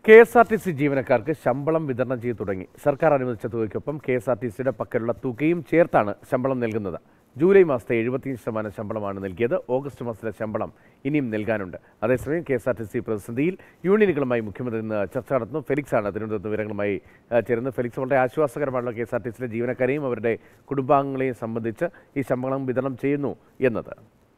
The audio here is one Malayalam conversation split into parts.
K S R T C ജീവനക്കാർക്ക് ശമ്പളം വിതരണം ചെയ്തു തുടങ്ങി സർക്കാർ അനുവദിച്ച തുകയ്ക്കൊപ്പം കെ എസ് ആർ ടി സിയുടെ പക്കലുള്ള തുകയും ചേർത്താണ് ശമ്പളം നൽകുന്നത് ജൂലൈ മാസത്തെ എഴുപത്തിയഞ്ച് ശതമാനം ശമ്പളമാണ് നൽകിയത് ഓഗസ്റ്റ് മാസത്തിലെ ശമ്പളം ഇനിയും നൽകാനുണ്ട് അതേസമയം K S R T C പ്രതിസന്ധിയിൽ യൂണിയനുകളുമായി മുഖ്യമന്ത്രി ഇന്ന് ചർച്ച നടത്തുന്നു ഫെലിക്സ് ആണ് തിരുവനന്തപുരത്ത് വിവരങ്ങളുമായി ആ, ചേരുന്നത് ഫെലിക്സ് വളരെ ആശ്വാസകരമാണല്ലോ കെ എസ് ആർ ടി സിയിലെ ജീവനക്കാരെയും അവരുടെ കുടുംബാംഗങ്ങളെയും സംബന്ധിച്ച് ഈ ശമ്പളം വിതരണം ചെയ്യുന്നു എന്നത്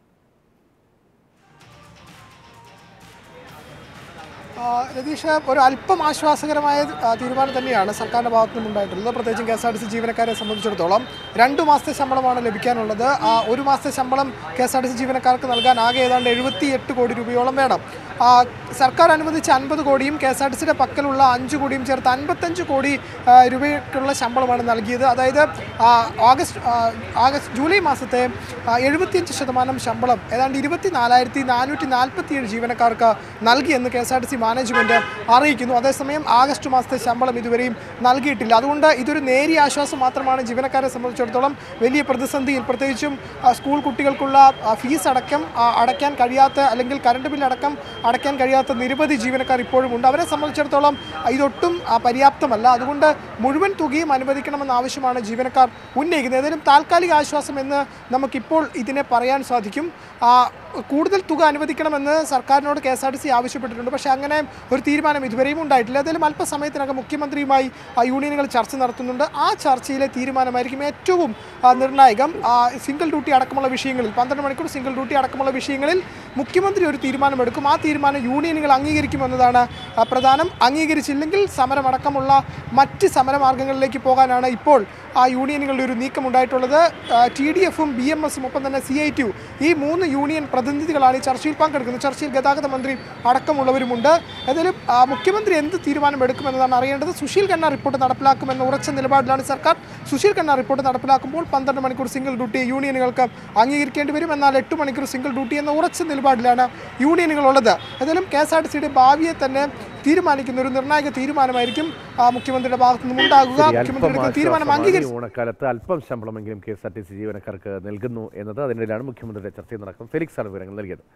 ആ, രതീഷ് ഒരു അല്പം ആശ്വാസകരമായ ആ, തീരുമാനം തന്നെയാണ് സർക്കാരിൻ്റെ ഭാഗത്തു നിന്നുണ്ടായിട്ടുള്ളത് പ്രത്യേകിച്ചും K S R T C ജീവനക്കാരെ സംബന്ധിച്ചിടത്തോളം രണ്ട് മാസത്തെ ശമ്പളമാണ് ലഭിക്കാനുള്ളത് ആ ഒരു മാസത്തെ ശമ്പളം K S R T C ജീവനക്കാർക്ക് നൽകാൻ ആകെ ഏതാണ്ട് എഴുപത്തി എട്ട് കോടി രൂപയോളം വേണം ആ, സർക്കാർ അനുവദിച്ച അൻപത് കോടിയും കെ എസ് ആർ ടി സിയുടെ പക്കലുള്ള അഞ്ച് കോടിയും ചേർത്ത് അൻപത്തഞ്ച് കോടി ആ, രൂപയ്ക്കുള്ള ശമ്പളമാണ് നൽകിയത് അതായത് ആ, ഓഗസ്റ്റ് ആ, ആഗസ്റ്റ് ജൂലൈ മാസത്തെ ആ, എഴുപത്തിയഞ്ച് ശതമാനം ശമ്പളം ഏതാണ്ട് ഇരുപത്തി നാലായിരത്തി നാനൂറ്റി നാൽപ്പത്തിയേഴ് ജീവനക്കാർക്ക് നൽകിയെന്ന് K S R T C management അറിയിക്കുന്നു അതേസമയം ആഗസ്റ്റ് മാസത്തെ ശമ്പളം ഇതുവരെയും നൽകിയിട്ടില്ല അതുകൊണ്ട് ഇതൊരു നേരിയ ആശ്വാസം മാത്രമാണ് ജീവനക്കാരെ സംബന്ധിച്ചിടത്തോളം വലിയ പ്രതിസന്ധിയിൽ പ്രത്യേകിച്ചും ആ, സ്കൂൾ കുട്ടികൾക്കുള്ള ആ, ഫീസ് അടക്കം ആ, അടയ്ക്കാൻ കഴിയാത്ത അല്ലെങ്കിൽ കറണ്ട് ബിൽ അടക്കം അടയ്ക്കാൻ കഴിയാത്ത നിരവധി ജീവനക്കാർ ഇപ്പോഴും ഉണ്ട് അവരെ സംബന്ധിച്ചിടത്തോളം ഇതൊട്ടും ആ, പര്യാപ്തമല്ല അതുകൊണ്ട് മുഴുവൻ തുകയും അനുവദിക്കണമെന്ന ആവശ്യമാണ് ജീവനക്കാർ ഉന്നയിക്കുന്നത് ഏതായാലും താൽക്കാലിക ആശ്വാസം എന്ന് നമുക്കിപ്പോൾ ഇതിനെ പറയാൻ സാധിക്കും ആ, കൂടുതൽ തുക അനുവദിക്കണമെന്ന് സർക്കാരിനോട് K S R T C ആവശ്യപ്പെട്ടിട്ടുണ്ട് പക്ഷേ അങ്ങനെ ഒരു തീരുമാനം ഇതുവരെയും ഉണ്ടായിട്ടില്ല ഏതായാലും അല്പസമയത്തിനകം മുഖ്യമന്ത്രിയുമായി ആ, യൂണിയനുകൾ ചർച്ച നടത്തുന്നുണ്ട് ആ ചർച്ചയിലെ തീരുമാനമായിരിക്കും ഏറ്റവും ആ, നിർണായകം ആ, സിംഗിൾ ഡ്യൂട്ടി അടക്കമുള്ള വിഷയങ്ങളിൽ പന്ത്രണ്ട് മണിക്കൂർ സിംഗിൾ ഡ്യൂട്ടി അടക്കമുള്ള വിഷയങ്ങളിൽ മുഖ്യമന്ത്രി ഒരു തീരുമാനമെടുക്കും ആ തീരുമാനം യൂണിയനുകൾ അംഗീകരിക്കുമെന്നതാണ് ആ, പ്രധാനം അംഗീകരിച്ചില്ലെങ്കിൽ സമരമടക്കമുള്ള മറ്റ് സമരമാർഗങ്ങളിലേക്ക് പോകാനാണ് ഇപ്പോൾ ആ യൂണിയനുകളുടെ ഒരു നീക്കമുണ്ടായിട്ടുള്ളത് ടി ഡി എഫും ബി എം എസും ഒപ്പം തന്നെ സി ഐ ടി ഈ മൂന്ന് യൂണിയൻ പ്രതിനിധികളാണ് ഈ ചർച്ചയിൽ പങ്കെടുക്കുന്നത് ചർച്ചയിൽ ഗതാഗത മന്ത്രി അടക്കമുള്ളവരുമുണ്ട് ഏതായാലും ആ, മുഖ്യമന്ത്രി എന്ത് തീരുമാനം എടുക്കുമെന്നതാണ് അറിയേണ്ടത് സുശീൽ ഖന്ന റിപ്പോർട്ട് നടപ്പിലാക്കുമെന്ന ഉറച്ച നിലപാടിലാണ് സർക്കാർ സുശീൽ ഖന്ന റിപ്പോർട്ട് നടപ്പിലാക്കുമ്പോൾ പന്ത്രണ്ട് മണിക്കൂർ സിംഗിൾ ഡ്യൂട്ടി യൂണിയനുകൾക്ക് അംഗീകരിക്കേണ്ടി വരും എന്നാൽ എട്ട് മണിക്കൂർ സിംഗിൾ ഡ്യൂട്ടി എന്ന ഉറച്ച നിലപാടിലാണ് യൂണിയനുകളുള്ളത് ഏതായാലും കെ എസ് ആർ ടി സിയുടെ ഭാവിയെ തന്നെ തീരുമാനിക്കുന്ന ഒരു നിർണായക തീരുമാനമായിരിക്കും ആ, മുഖ്യമന്ത്രിയുടെ ഭാഗത്തു നിന്നും ഉണ്ടാകുക ശരി, മുഖ്യമന്ത്രി എടുക്കുന്ന അല്പം തീരുമാനം ആശ്വാസമാണ്. അംഗീകരിച്ചു ഈ ഓണക്കാലത്ത് അല്പം ശമ്പളമെങ്കിലും K S R T C ജീവനക്കാർക്ക് നൽകുന്നു എന്നത് അതിനിടയിലാണ് മുഖ്യമന്ത്രിയുടെ ചർച്ചയിൽ നടക്കുന്നത് ഫെലിക്സ് ആണ് വിവരങ്ങൾ നൽകിയത്